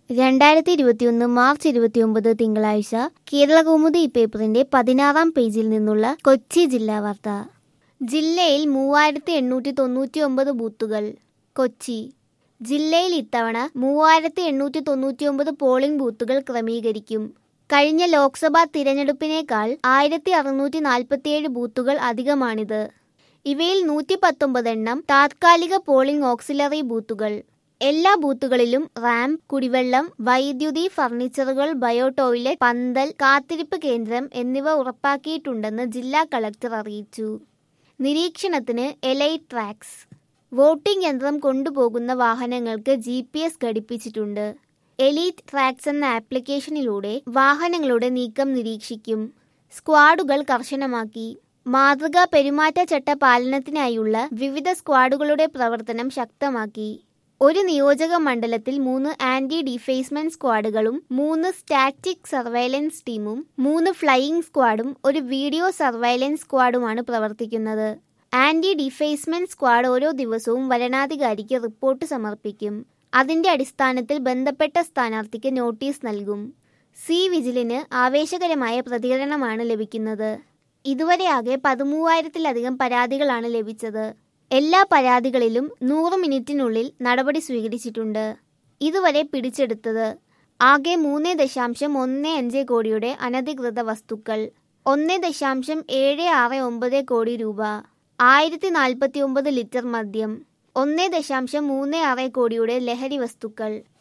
രണ്ടായിരത്തി ഇരുപത്തിയൊന്ന് മാർച്ച് ഇരുപത്തിയൊമ്പത് തിങ്കളാഴ്ച കേരളകൗമുദി പേപ്പറിന്റെ പതിനാറാം പേജിൽ നിന്നുള്ള കൊച്ചി ജില്ലാ വാർത്ത ജില്ലയിൽ മൂവായിരത്തി എണ്ണൂറ്റി തൊണ്ണൂറ്റി ഒമ്പത് ബൂത്തുകൾ കൊച്ചി ജില്ലയിൽ ഇത്തവണ മൂവായിരത്തി എണ്ണൂറ്റി തൊണ്ണൂറ്റി ഒമ്പത് പോളിംഗ് ബൂത്തുകൾ ക്രമീകരിക്കും കഴിഞ്ഞ ലോക്സഭാ തിരഞ്ഞെടുപ്പിനേക്കാൾ ആയിരത്തി അറുന്നൂറ്റി നാൽപ്പത്തിയേഴ് ബൂത്തുകൾ അധികമാണിത് ഇവയിൽ നൂറ്റി പത്തൊമ്പത് എണ്ണം താത്കാലിക പോളിംഗ് ഓക്സിലറി ബൂത്തുകൾ എല്ലാ ബൂത്തുകളിലും റാമ്പ് കുടിവെള്ളം വൈദ്യുതി ഫർണിച്ചറുകൾ ബയോ ടോയ്ലറ്റ് പന്തൽ കാത്തിരിപ്പ് കേന്ദ്രം എന്നിവ ഉറപ്പാക്കിയിട്ടുണ്ടെന്ന് ജില്ലാ കളക്ടർ അറിയിച്ചു നിരീക്ഷണത്തിന് എലൈറ്റ് ട്രാക്സ് വോട്ടിംഗ് യന്ത്രം കൊണ്ടുപോകുന്ന വാഹനങ്ങൾക്ക് ജി പി എസ് ഘടിപ്പിച്ചിട്ടുണ്ട് എലീറ്റ് ട്രാക്സ് എന്ന ആപ്ലിക്കേഷനിലൂടെ വാഹനങ്ങളുടെ നീക്കം നിരീക്ഷിക്കും സ്ക്വാഡുകൾ കർശനമാക്കി മാതൃകാ പെരുമാറ്റച്ചട്ട പാലനത്തിനായുള്ള വിവിധ സ്ക്വാഡുകളുടെ പ്രവർത്തനം ശക്തമാക്കി ഒരു നിയോജക മണ്ഡലത്തിൽ മൂന്ന് ആന്റി ഡിഫേസ്മെന്റ് സ്ക്വാഡുകളും മൂന്ന് സ്റ്റാറ്റിക് സർവൈലൻസ് ടീമും മൂന്ന് ഫ്ലൈയിംഗ് സ്ക്വാഡും ഒരു വീഡിയോ സർവൈലൻസ് സ്ക്വാഡുമാണ് പ്രവർത്തിക്കുന്നത് ആന്റി ഡിഫേസ്മെന്റ് സ്ക്വാഡ് ഓരോ ദിവസവും വരണാധികാരിക്ക് റിപ്പോർട്ട് സമർപ്പിക്കും അതിന്റെ അടിസ്ഥാനത്തിൽ ബന്ധപ്പെട്ട സ്ഥാനാർത്ഥിക്ക് നോട്ടീസ് നൽകും സി വിജിലിന് ആവേശകരമായ പ്രതികരണമാണ് ലഭിക്കുന്നത് ഇതുവരെ ആകെ പതിമൂവായിരത്തിലധികം പരാതികളാണ് ലഭിച്ചത് എല്ലാ പരാതികളിലും നൂറ് മിനിറ്റിനുള്ളിൽ നടപടി സ്വീകരിച്ചിട്ടുണ്ട് ഇതുവരെ പിടിച്ചെടുത്തത് ആകെ മൂന്ന് ദശാംശം ഒന്ന് അഞ്ച് കോടിയുടെ അനധികൃത വസ്തുക്കൾ ഒന്ന് ദശാംശം ഏഴ് ആറ് ഒമ്പത് കോടി രൂപ ആയിരത്തി നാൽപ്പത്തി ഒമ്പത് ലിറ്റർ മദ്യം ഒന്ന് ദശാംശം മൂന്ന് ആറ് കോടിയുടെ ലഹരി വസ്തുക്കൾ